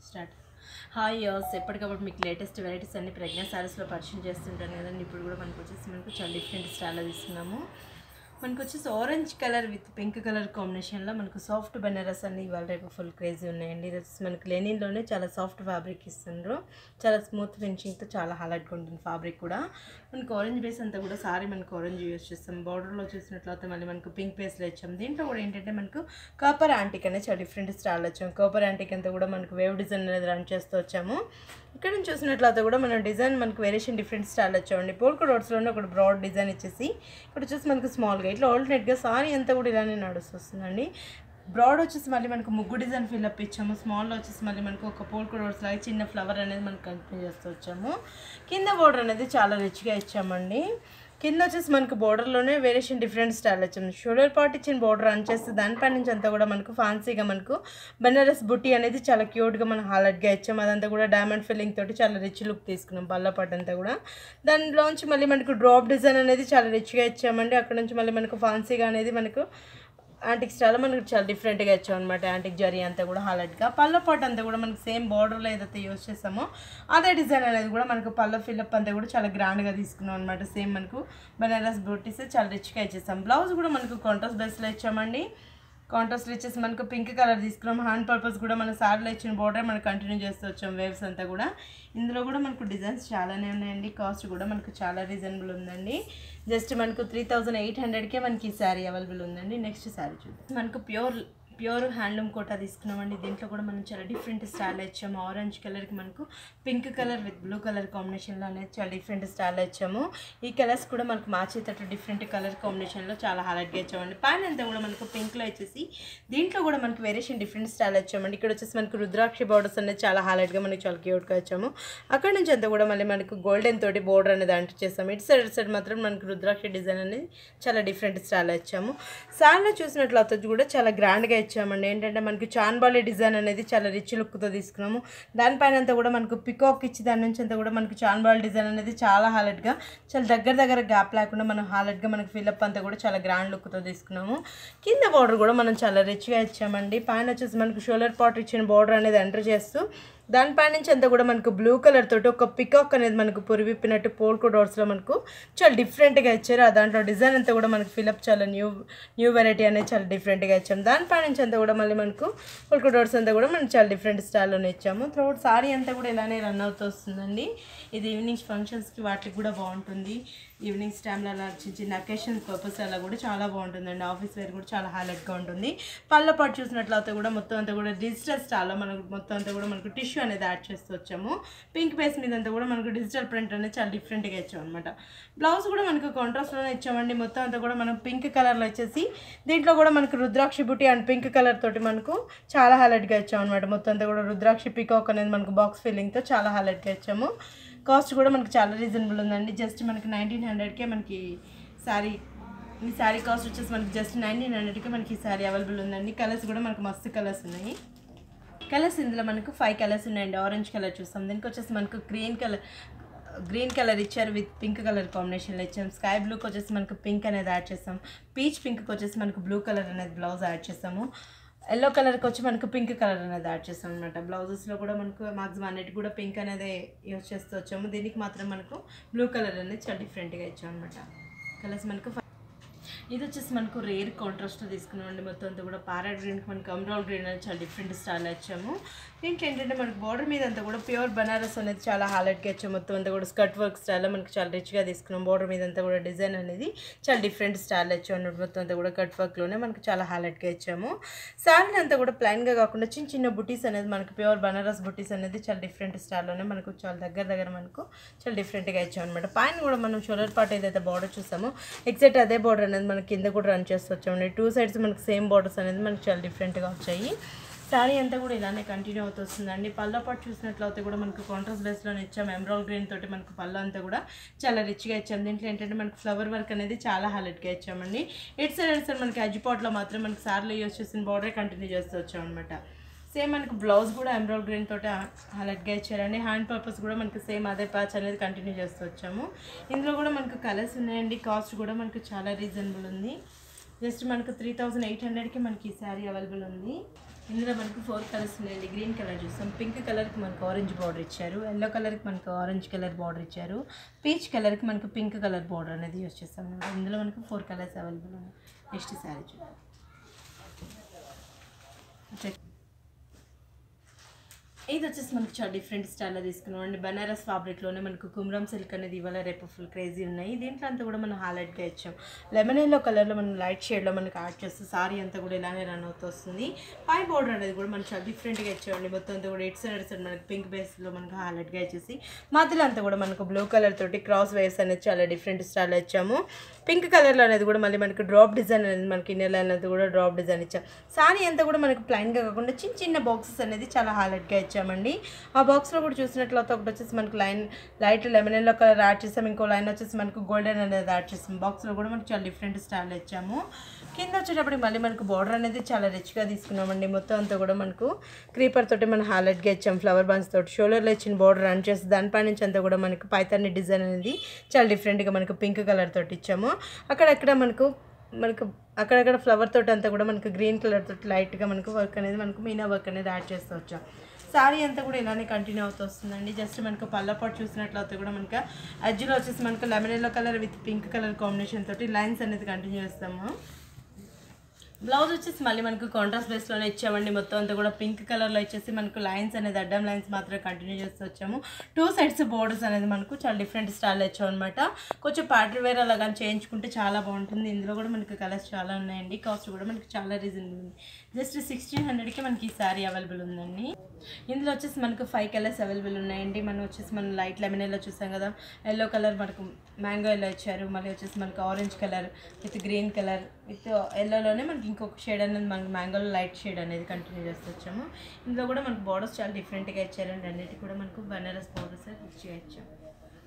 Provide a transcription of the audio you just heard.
start hi యోస్ ఎప్పటికప్పుడు మీకు latest varieties అన్ని ప్రజ్ఞా సారీస్లో పరిచయం చేస్తుంటాను కదండి ఇప్పుడు కూడా మనకు వచ్చేసి మనకు చాలా డిఫరెంట్ స్టైల్లో తీసుకున్నాము మనకు వచ్చేసి orange colour with pink colour కాంబినేషన్లో మనకు సాఫ్ట్ బెనారస్ అన్ని ఇవాళ రేపు ఫుల్ క్రేజీ ఉన్నాయండి ఇది వచ్చేసి మనకు లెనిన్లోనే చాలా సాఫ్ట్ ఫ్యాబ్రిక్ ఇస్తుండ్రు చాలా స్మూత్ ఫినిషింగ్తో చాలా హైలైట్గా ఉంటుంది ఫ్యాబ్రిక్ కూడా మనకు ఆరెంజ్ బేస్ అంతా కూడా సారీ మనకు ఆరెంజ్ యూస్ చేస్తాం బార్డర్లో చూసినట్లయితే మళ్ళీ మనకు పింక్ బేస్లో ఇచ్చాం దీంట్లో కూడా ఏంటంటే మనకు కాపర్ యాంటిక్ అనేది చాలా డిఫరెంట్ స్టైల్ వచ్చాము కాపర్ యాంటిక్ అంతా కూడా మనకు వేవ్ డిజైన్ అనేది రన్ చేస్తూ వచ్చాము ఇక్కడ నుంచి చూసినట్లయితే కూడా మన డిజైన్ మనకు వేరియేషన్ డిఫరెంట్ స్టైల్ వచ్చామండి పోల్కో డాట్స్లోనే ఒక బ్రాడ్ డిజైన్ ఇచ్చేసి ఇక్కడ వచ్చేసి మనకు స్మాల్గా ఇట్లా ఆల్టర్నేట్గా సారీ అంతా కూడా ఇలానే నడుస్తుందండి బ్రాడ్ వచ్చేసి మళ్ళీ మనకు ముగ్గు డిజైన్ ఫిల్అప్ ఇచ్చాము స్మాల్లో వచ్చేసి మళ్ళీ మనకు ఒక పోల్కో డాట్స్ లాగా చిన్న ఫ్లవర్ అనేది మనకు కంటిన్యూ చేస్తూ వచ్చాము కింద బోర్డర్ అనేది చాలా రిచ్గా ఇచ్చామండి కింద వచ్చేసి మనకు బోర్డర్లోనే వేరియేషన్ డిఫరెంట్ స్టైల్ వచ్చింది షోల్డర్ పార్ట్ ఇచ్చిన బోర్డర్ రన్ చేస్తే దానిపై నుంచి అంతా కూడా మనకు ఫ్యాన్సీగా మనకు బెనారస్ బుట్టి అనేది చాలా క్యూట్గా మనం హాలెట్గా ఇచ్చాం అదంతా కూడా డైమండ్ ఫిల్లింగ్ తోటి చాలా రిచ్ లుక్ తీసుకున్నాం పళ్ళ పాటు అంతా కూడా దానిలోంచి మళ్ళీ మనకు డ్రాప్ డిజైన్ అనేది చాలా రిచ్గా ఇచ్చామండి అక్కడ నుంచి మళ్ళీ మనకు ఫ్యాన్సీగా అనేది మనకు యాంటిక్ స్టైల్ మనకు చాలా డిఫరెంట్గా ఇచ్చాం అనమాట యాంటిక్ జరీ అంతా కూడా హాలెట్గా పళ్ళ పాటు అంతా కూడా మనకు సేమ్ బార్డర్లో ఏదైతే యూస్ చేస్తామో అదే డిజైన్ అనేది కూడా మనకు పళ్ళ ఫిల్అప్ అంతా కూడా చాలా గ్రాండ్గా తీసుకున్నాం అనమాట సేమ్ మనకు బనారస్ బూటీస్ చాలా రిచ్గా ఇచ్చేసాం బ్లౌజ్ కూడా మనకు కాంట్రాస్ట్ బేస్లో ఇచ్చామండి కాంట్రాస్ట్ ఇచ్చేసి మనకు పింక్ కలర్ తీసుకున్నాం హ్యాండ్ పర్పస్ కూడా మన సారీలో ఇచ్చిన బార్డర్ మనకు కంటిన్యూ చేస్తూ వచ్చాం వేవ్స్ అంతా కూడా ఇందులో కూడా మనకు డిజైన్స్ చాలానే ఉన్నాయండి కాస్ట్ కూడా మనకు చాలా రీజనబుల్ ఉందండి జస్ట్ మనకు త్రీ థౌజండ్ ఎయిట్ హండ్రెడ్కే మనకి ఈ శారీ అవైలబుల్ ఉందండి నెక్స్ట్ శారీ చూద్దాం మనకు ప్యూర్ ప్యూర్ హ్యాండ్లూమ్ కోటా తీసుకున్నామండి దీంట్లో కూడా మనం చాలా డిఫరెంట్ స్టైల్ ఇచ్చాము ఆరెంజ్ కలర్కి మనకు pink colour with blue colour కాంబినేషన్లో అనేది చాలా డిఫరెంట్ స్టైల్ ఇచ్చాము ఈ కలర్స్ కూడా మనకు మార్చేటట్టు డిఫరెంట్ కలర్ కాంబినేషన్లో చాలా హైలైట్గా ఇచ్చామండి పైన అంతా కూడా మనకు పింక్లో వచ్చేసి దీంట్లో కూడా మనకు వేరియేషన్ డిఫరెంట్ స్టైల్ ఇచ్చామండి ఇక్కడ వచ్చేసి మనకు రుద్రాక్షి బార్డర్స్ అనేది చాలా హైలైట్గా మనకి చాలా క్యూట్గా ఇచ్చాము అక్కడ నుంచి అంతా కూడా మళ్ళీ మనకు గోల్డెన్ తోటి బోర్డర్ అనేది అంటు చేస్తాము ఇటు సైడ్ ఇటు సైడ్ మాత్రం మనకు రుద్రాక్షి డిజైన్ అనేది చాలా డిఫరెంట్ స్టైల్ ఇచ్చాము శారీలో చూసినట్లయితే కూడా చాలా గ్రాండ్గా ఇచ్చామండి ఏంటంటే మనకి చాన్బాలి డిజైన్ అనేది చాలా రిచ్ లుక్తో తీసుకున్నాము దానిపైన అంతా కూడా మనకు పికాక్ ఇచ్చి దాని నుంచి అంతా కూడా మనకు చాన్బాల్ డిజైన్ అనేది చాలా హాలెట్గా చాలా దగ్గర దగ్గర గ్యాప్ లేకుండా మనం హాలెట్గా మనకి ఫిల్అప్ అంతా కూడా చాలా గ్రాండ్ లుక్తో తీసుకున్నాము కింద బార్డర్ కూడా మనం చాలా రిచ్గా ఇచ్చామండి పైన వచ్చేసి మనకు షోల్డర్ పాట్ ఇచ్చిన బార్డర్ అనేది ఎంటర్ చేస్తూ దానిపై నుంచి అంతా కూడా మనకు బ్లూ కలర్ తోటి ఒక పికాక్ అనేది మనకు పురివిప్పినట్టు పోల్కో డాట్స్లో మనకు చాలా డిఫరెంట్గా ఇచ్చారు ఆ దాంట్లో డిజైన్ అంతా కూడా మనకు ఫిలప్ చాలా న్యూ న్యూ వెరైటీ అనేది చాలా డిఫరెంట్గా ఇచ్చాము దానిపై నుంచి అంతా కూడా మళ్ళీ మనకు పోల్కో డాట్స్ అంతా కూడా మనం చాలా డిఫరెంట్ స్టైల్లోనే ఇచ్చాము త్రోట్ సారీ అంతా కూడా ఇలానే రన్ అవుతూ వస్తుందండి ఇది ఈవినింగ్ ఫంక్షన్స్కి వాటికి కూడా బాగుంటుంది ఈవినింగ్స్ టైంలో అలా చిన్న చిన్న అకేషన్ పర్పస్ అలా కూడా చాలా బాగుంటుందండి ఆఫీస్ వేర్ కూడా చాలా హైలైట్గా ఉంటుంది పళ్ళ పాటు చూసినట్లయితే కూడా మొత్తం అంతా కూడా డిజిటల్ స్టైల్లో మనకు మొత్తం అంతా కూడా మనకు టిష్యూ అనేది యాడ్ చేస్తూ వచ్చాము పింక్ బేస్ మీద అంతా కూడా మనకు డిజిటల్ ప్రింట్ అనేది చాలా డిఫరెంట్గా ఇచ్చాం అనమాట బ్లౌజ్ కూడా మనకు కాంట్రాస్ట్లోనే ఇచ్చామండి మొత్తం అంతా కూడా మనం పింక్ కలర్లో వచ్చేసి దీంట్లో కూడా మనకు రుద్రాక్షి బుట్టి అండ్ పింక్ కలర్ తోటి మనకు చాలా హైలైట్గా ఇచ్చాం అనమాట మొత్తం అంతా కూడా రుద్రాక్షి పికాక్ అనేది మనకు బాక్స్ ఫీలింగ్తో చాలా హైలైట్గా ఇచ్చాము కాస్ట్ కూడా మనకి చాలా రీజనబుల్ ఉందండి జస్ట్ మనకి నైన్టీన్ హండ్రెడ్కే మనకి శారీ ఈ శారీ కాస్ట్ వచ్చేసి మనకి జస్ట్ నైన్టీన్ హండ్రెడ్కే మనకి ఈ శారీ అవైలబుల్ ఉందండి కలర్స్ కూడా మనకు మస్తు కలర్స్ ఉన్నాయి కలర్స్ ఇందులో మనకు ఫైవ్ కలర్స్ ఉన్నాయండి ఆరెంజ్ కలర్ చూస్తాం దీనికి వచ్చేసి మనకు గ్రీన్ కలర్ గ్రీన్ కలర్ ఇచ్చారు విత్ పింక్ కలర్ కాంబినేషన్లో ఇచ్చాం స్కై బ్లూకి వచ్చేసి మనకు పింక్ అనేది యాడ్ చేస్తాం పీచ్ పింక్కి వచ్చేసి మనకు బ్లూ కలర్ అనేది బ్లౌజ్ యాడ్ చేస్తాము ఎల్లో కలర్కి వచ్చి మనకు పింక్ కలర్ అనేది యాడ్ చేస్తాం అనమాట బ్లౌజెస్లో కూడా మనకు మాక్సిమం అన్నిటి కూడా పింక్ అనేది యూజ్ చేస్తూ వచ్చాము దీనికి మాత్రం మనకు బ్లూ కలర్ అనేది చాలా డిఫరెంట్గా ఇచ్చాం అనమాట కలర్స్ మనకు ఇది వచ్చేసి మనకు రేర్ కాంట్రాస్ట్ తీసుకున్నామండి మొత్తం అంతా కూడా పారాడ్ గ్రీన్కి మనకు అమ్రాల్ గ్రీన్ అనేది చాలా డిఫరెంట్ స్టైల్ ఇచ్చాము దీంట్లో ఏంటంటే మనకు బార్డర్ మీద అంతా కూడా ప్యూర్ బనారస్ అనేది చాలా హైలైట్గా ఇచ్చాము మొత్తం అంతా కూడా స్కర్ట్ వర్క్ స్టైల్లో మనకి చాలా రిచ్గా తీసుకున్నాం బార్డర్ మీద అంతా కూడా డిజైన్ అనేది చాలా డిఫరెంట్ స్టైల్ ఇచ్చాము అన్నమాట మొత్తం అంతా కూడా కట్ వర్క్లోనే మనకు చాలా హైలైట్గా ఇచ్చాము శారీ అంతా కూడా ప్లైన్గా కాకుండా చిన్న చిన్న బుటీస్ అనేది మనకు ప్యూర్ బనారస్ బుటీస్ అనేది చాలా డిఫరెంట్ స్టైల్లోనే మనకు చాలా దగ్గర దగ్గర మనకు చాలా డిఫరెంట్గా ఇచ్చాం అనమాట పైన కూడా మనం షోల్డర్ పార్ట్ ఏదైతే బార్డర్ చూసామో ఎగ్జాక్ట్ అదే బార్డర్ అనేది మనకి కింద కూడా రన్ చేస్తూ వచ్చామండి టూ సైడ్స్ మనకి సేమ్ బార్డర్స్ అనేది మనకి చాలా డిఫరెంట్గా వచ్చాయి శారీ అంతా కూడా ఇలానే కంటిన్యూ అవుతూ వస్తుందండి పళ్ళ పాటు చూసినట్లయితే కూడా మనకు కాంట్రాస్ట్ బేస్లోనే ఇచ్చాం ఎమరాల్ గ్రీన్ తోటి మనకు పళ్ళు అంతా కూడా చాలా రిచ్గా ఇచ్చాం దీంట్లో ఏంటంటే మనకు ఫ్లవర్ వర్క్ అనేది చాలా హైలైట్గా ఇచ్చామండి ఇటు సైడ్ ఇటు సైడ్ మనకి అజిపాట్లో మాత్రం మనకి సార్లు యూస్ చేసిన బార్డర్ కంటిన్యూ చేస్తూ వచ్చామన్నమాట సేమ్ మనకు బ్లౌజ్ కూడా ఎంబ్రాయిడ్ గ్రీన్ తోటి హైలైట్గా ఇచ్చారండి హ్యాండ్ పర్పస్ కూడా మనకి సేమ్ అదే ప్యాచ్ అనేది కంటిన్యూ చేస్తూ వచ్చాము ఇందులో కూడా మనకు కలర్స్ ఉన్నాయండి కాస్ట్ కూడా మనకు చాలా రీజనబుల్ ఉంది జస్ట్ మనకు త్రీ థౌజండ్ ఎయిట్ హండ్రెడ్కి మనకి ఈ శారీ అవైలబుల్ ఉంది ఇందులో మనకు ఫోర్ కలర్స్ ఉన్నాయండి గ్రీన్ కలర్ చూస్తాం పింక్ కలర్కి మనకు ఆరెంజ్ బార్డర్ ఇచ్చారు ఎల్లో కలర్కి మనకు ఆరెంజ్ కలర్ బార్డర్ ఇచ్చారు పీచ్ కలర్కి మనకు పింక్ కలర్ బార్డర్ అనేది యూస్ చేస్తాం అన్నమాట ఇందులో మనకు ఫోర్ కలర్స్ అవైలబుల్ ఉన్నాయి నెక్స్ట్ శారీ చూద్దాం చెక్ ఇది వచ్చేసి మనకు చాలా డిఫరెంట్ స్టైల్లో తీసుకున్నాం అండి బనారస్ ఫ్యాబ్రిక్లోనే మనకు కుమ్రం సిల్క్ అనేది ఇవాళ రేపు ఫుల్ క్రేజీ ఉన్నాయి దీంట్లో అంతా కూడా మనం హైలైట్గా ఇచ్చాం లెమన్ ఎల్లో కలర్లో మనం లైట్ షేడ్లో మనకి యాడ్ చేస్తే సారీ అంతా కూడా ఇలానే రన్ అవుతూ వస్తుంది పై బోర్డర్ అనేది కూడా మనం చాలా డిఫరెంట్గా ఇచ్చామండి మొత్తం అంతా కూడా ఇటు సైడ్ ఇటు సైడ్ మనకి పింక్ బేస్లో మనకు హైలైట్గా ఇచ్చేసి మధ్యలో అంతా కూడా మనకు బ్లూ కలర్ తోటి క్రాస్ వేవ్స్ అనేది చాలా డిఫరెంట్ స్టైల్లో ఇచ్చాము పింక్ కలర్లో అనేది కూడా మళ్ళీ మనకి డ్రాప్ డిజైన్ అనేది మనకి ఇన్నర్ లైన్ అనేది కూడా డ్రాప్ డిజైన్ ఇచ్చాం సారీ అంతా కూడా మనకి ప్లైన్గా కాకుండా చిన్న చిన్న బాక్సెస్ అనేది చాలా హైలైట్గా ఇచ్చామండి ఆ బాక్స్లో కూడా చూసినట్లయితే ఒకటి వచ్చేసి మనకి line light lemon yellow colour add చేసాం ఇంకో లైన్ వచ్చేసి మనకు గోల్డెన్ అనేది యాడ్ చేసాం బాక్స్లో కూడా మనకి చాలా డిఫరెంట్ స్టైల్ ఇచ్చాము కింద వచ్చేటప్పటికి మళ్ళీ మనకు బార్డర్ అనేది చాలా రిచ్గా తీసుకున్నామండి మొత్తం అంతా కూడా మనకు క్రీపర్ తోటి మనం హైలైట్గా ఇచ్చాం ఫ్లవర్ బంచ్ తోటి షోల్డర్లో ఇచ్చిన బార్డర్ రన్ చేసి దానిపై నుంచి అంతా కూడా మనకు పైతాన్ని డిజైన్ అనేది చాలా డిఫరెంట్గా మనకు పింక్ కలర్ తోటి ఇచ్చాము అక్కడక్కడ మనకు మనకు అక్కడక్కడ ఫ్లవర్ తోటి అంతా కూడా మనకు గ్రీన్ కలర్ తోటి లైట్గా మనకు వర్క్ అనేది మనకు మీనా వర్క్ అనేది యాడ్ చేస్తూ వచ్చాం సారీ అంతా కూడా ఇలానే కంటిన్యూ అవుతూ వస్తుందండి జస్ట్ మనకు పళ్ళపాటు చూసినట్లయితే కూడా మనకు అజ్జులో వచ్చేసి మనకు lemon yellow colour with pink colour combination తోటి లైన్స్ అనేది కంటిన్యూ చేస్తాము బ్లౌజ్ వచ్చేసి మళ్ళీ మనకు కాంట్రాస్ట్ బేస్లోనే ఇచ్చామండి మొత్తం అంతా కూడా పింక్ కలర్లో ఇచ్చేసి మనకు లైన్స్ అనేది అడ్డం లైన్స్ మాత్రమే కంటిన్యూ చేస్తూ వచ్చాము టూ సైడ్స్ బోర్డర్స్ అనేది మనకు చాలా డిఫరెంట్ స్టైల్ ఇచ్చామన్నమాట కొంచెం పార్టీ వేర్ అలా కానీ చేయించుకుంటే చాలా బాగుంటుంది ఇందులో కూడా మనకి కలర్స్ చాలా ఉన్నాయండి కాస్ట్ కూడా మనకి చాలా రీజనబుల్ ఉంది జస్ట్ సిక్స్టీన్ హండ్రెడ్కి మనకి ఈ శారీ అవైలబుల్ ఉందండి ఇందులో వచ్చేసి మనకు ఫైవ్ కలర్స్ అవైలబుల్ ఉన్నాయండి మనం వచ్చేసి మనం లైట్ లెమన్ ఎల్లో చూసాం కదా ఎల్లో కలర్ మనకు మ్యాంగో ఎల్లో ఇచ్చారు మళ్ళీ వచ్చేసి మనకు orange colour with green colour with ఎల్లోలోనే మనకి ఇంకొక షేడ్ అనేది మనకి మ్యాంగోలో లైట్ షేడ్ అనేది కంటిన్యూ చేస్తూ వచ్చాము ఇందులో కూడా మనకు బార్డర్స్ చాలా డిఫరెంట్గా ఇచ్చారండి అన్నిటికీ కూడా మనకు బనారస్ బార్డర్స్ రిచ్గా ఇచ్చాము